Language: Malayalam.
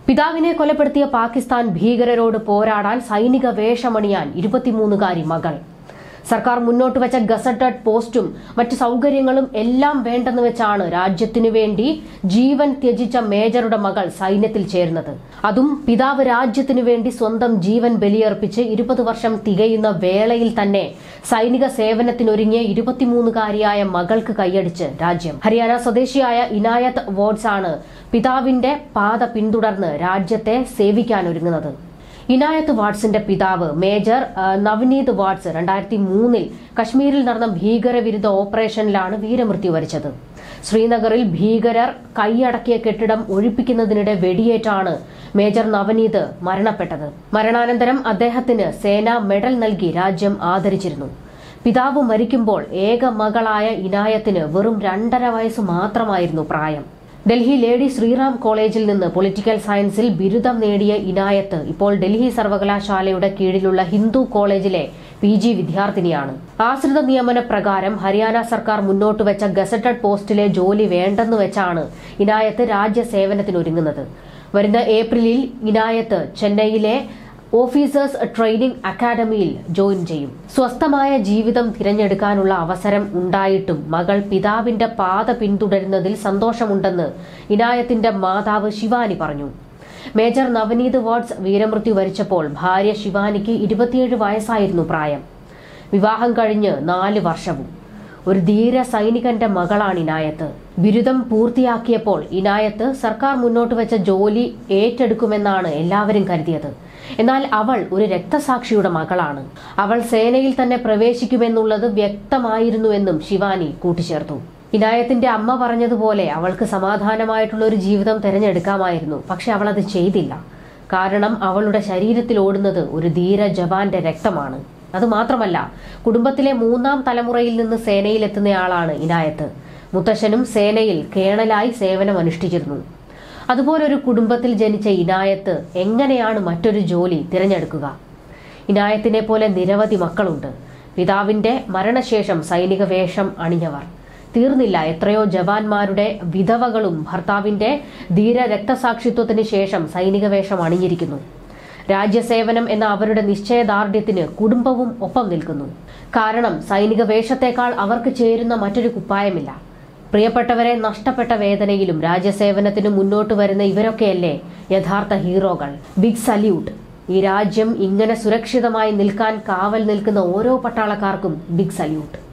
പിതാവിനെ കൊലപ്പെടുത്തിയ പാകിസ്ഥാൻ ഭീകരരോട് പോരാടാൻ സൈനിക വേഷമണിയാൻ ഇരുപത്തിമൂന്നുകാരി മകൾ സർക്കാർ മുന്നോട്ട് വെച്ച ഗസറ്റഡ് പോസ്റ്റും മറ്റു സൗകര്യങ്ങളും എല്ലാം വേണ്ടെന്ന് വെച്ചാണ് രാജ്യത്തിനു വേണ്ടി ജീവൻ ത്യജിച്ച മേജറുടെ മകൾ സൈന്യത്തിൽ ചേരുന്നത് അതും പിതാവ് രാജ്യത്തിനു വേണ്ടി സ്വന്തം ജീവൻ ബലിയർപ്പിച്ച് ഇരുപത് വർഷം തികയുന്ന വേളയിൽ തന്നെ സൈനിക സേവനത്തിനൊരുങ്ങിയ ഇരുപത്തിമൂന്നുകാരിയായ മകൾക്ക് കൈയടിച്ച് രാജ്യം ഹരിയാന സ്വദേശിയായ ഇനായത്ത് വാട്സ് ആണ് പിതാവിന്റെ പാത പിന്തുടർന്ന് രാജ്യത്തെ സേവിക്കാനൊരുങ്ങുന്നത് ഇനായത്ത് വാട്സിന്റെ പിതാവ് മേജർ ആ, നവനീത് വാട്സ് രണ്ടായിരത്തി മൂന്നിൽ കശ്മീരിൽ നടന്ന ഭീകരവിരുദ്ധ ഓപ്പറേഷനിലാണ് വീരമൃത്യു വരിച്ചത് ശ്രീനഗറിൽ ഭീകരർ കൈയടക്കിയ കെട്ടിടം ഒഴിപ്പിക്കുന്നതിനിടെ വെടിയേറ്റാണ് മേജർ നവനീത് മരണപ്പെട്ടത് മരണാനന്തരം അദ്ദേഹത്തിന് സേനാ മെഡൽ നൽകി രാജ്യം ആദരിച്ചിരുന്നു പിതാവ് മരിക്കുമ്പോൾ ഏക മകളായ ഇനായത്തിന് വെറും രണ്ടര വയസ്സ് മാത്രമായിരുന്നു പ്രായം ഡൽഹി ലേഡി ശ്രീറാം കോളേജിൽ നിന്ന് പൊളിറ്റിക്കൽ സയൻസിൽ ബിരുദം നേടിയ ഇനായത്ത് ഇപ്പോൾ ഡൽഹി സർവകലാശാലയുടെ കീഴിലുള്ള ഹിന്ദു കോളേജിലെ പി ജി വിദ്യാർത്ഥിനിയാണ് ആശ്രിത നിയമന പ്രകാരം ഹരിയാന സർക്കാർ മുന്നോട്ട് വെച്ച ഗസറ്റഡ് പോസ്റ്റിലെ ജോലി വേണ്ടെന്ന് വെച്ചാണ് ഇനായത്ത് രാജ്യസേവനത്തിനൊരുങ്ങുന്നത് വരുന്ന ഏപ്രിലിൽ ഇനായത്ത് ചെന്നൈയിലെ ഓഫീസേഴ്സ് ട്രെയിനിംഗ് അക്കാദമിയിൽ ജോയിൻ ചെയ്യും സ്വസ്ഥമായ ജീവിതം തിരഞ്ഞെടുക്കാനുള്ള അവസരം ഉണ്ടായിട്ടും മകൾ പിതാവിന്റെ പാത പിന്തുടരുന്നതിൽ സന്തോഷമുണ്ടെന്ന് ഇനായത്തിന്റെ മാതാവ് ശിവാനി പറഞ്ഞു മേജർ നവനീത് വാട്സ് വീരമൃത്യു വരിച്ചപ്പോൾ ഭാര്യ ശിവാനിക്ക് ഇരുപത്തിയേഴ് വയസ്സായിരുന്നു പ്രായം വിവാഹം കഴിഞ്ഞ് നാല് വർഷവും ഒരു ധീര സൈനികന്റെ മകളാണ് ഇനായത്ത് ബിരുദം പൂർത്തിയാക്കിയപ്പോൾ ഇനായത്ത് സർക്കാർ മുന്നോട്ട് വെച്ച ജോലി ഏറ്റെടുക്കുമെന്നാണ് എല്ലാവരും കരുതിയത് എന്നാൽ അവൾ ഒരു രക്തസാക്ഷിയുടെ മകളാണ് അവൾ സേനയിൽ തന്നെ പ്രവേശിക്കുമെന്നുള്ളത് വ്യക്തമായിരുന്നുവെന്നും ശിവാനി കൂട്ടിച്ചേർത്തു ഇനായത്തിന്റെ അമ്മ പറഞ്ഞതുപോലെ അവൾക്ക് സമാധാനമായിട്ടുള്ള ഒരു ജീവിതം തിരഞ്ഞെടുക്കാമായിരുന്നു പക്ഷെ അവൾ അത് ചെയ്തില്ല കാരണം അവളുടെ ശരീരത്തിൽ ഓടുന്നത് ഒരു ധീര ജവാന്റെ രക്തമാണ് അതുമാത്രമല്ല കുടുംബത്തിലെ മൂന്നാം തലമുറയിൽ നിന്ന് സേനയിലെത്തുന്നയാളാണ് ഇനായത്ത് മുത്തശ്ശനും സേനയിൽ കേണലായി സേവനം അനുഷ്ഠിച്ചിരുന്നു അതുപോലൊരു കുടുംബത്തിൽ ജനിച്ച ഇനായത്ത് എങ്ങനെയാണ് മറ്റൊരു ജോലി തിരഞ്ഞെടുക്കുക ഇനായത്തിനെ പോലെ നിരവധി മക്കളുണ്ട് പിതാവിന്റെ മരണശേഷം സൈനിക വേഷം അണിഞ്ഞവർ തീർന്നില്ല എത്രയോ ജവാന്മാരുടെ വിധവകളും ഭർത്താവിന്റെ ധീര രക്തസാക്ഷിത്വത്തിന് ശേഷം സൈനിക വേഷം അണിഞ്ഞിരിക്കുന്നു രാജ്യസേവനം എന്ന അവരുടെ നിശ്ചയദാർഢ്യത്തിന് കുടുംബവും ഒപ്പം നിൽക്കുന്നു കാരണം സൈനിക വേഷത്തേക്കാൾ അവർക്ക് ചേരുന്ന മറ്റൊരു കുപ്പായമില്ല പ്രിയപ്പെട്ടവരെ നഷ്ടപ്പെട്ട വേദനയിലും രാജ്യസേവനത്തിന് മുന്നോട്ട് വരുന്ന ഇവരൊക്കെയല്ലേ യഥാർത്ഥ ഹീറോകൾ ബിഗ് സല്യൂട്ട് ഈ രാജ്യം ഇങ്ങനെ സുരക്ഷിതമായി നിൽക്കാൻ കാവൽ നിൽക്കുന്ന ഓരോ പട്ടാളക്കാർക്കും ബിഗ് സല്യൂട്ട്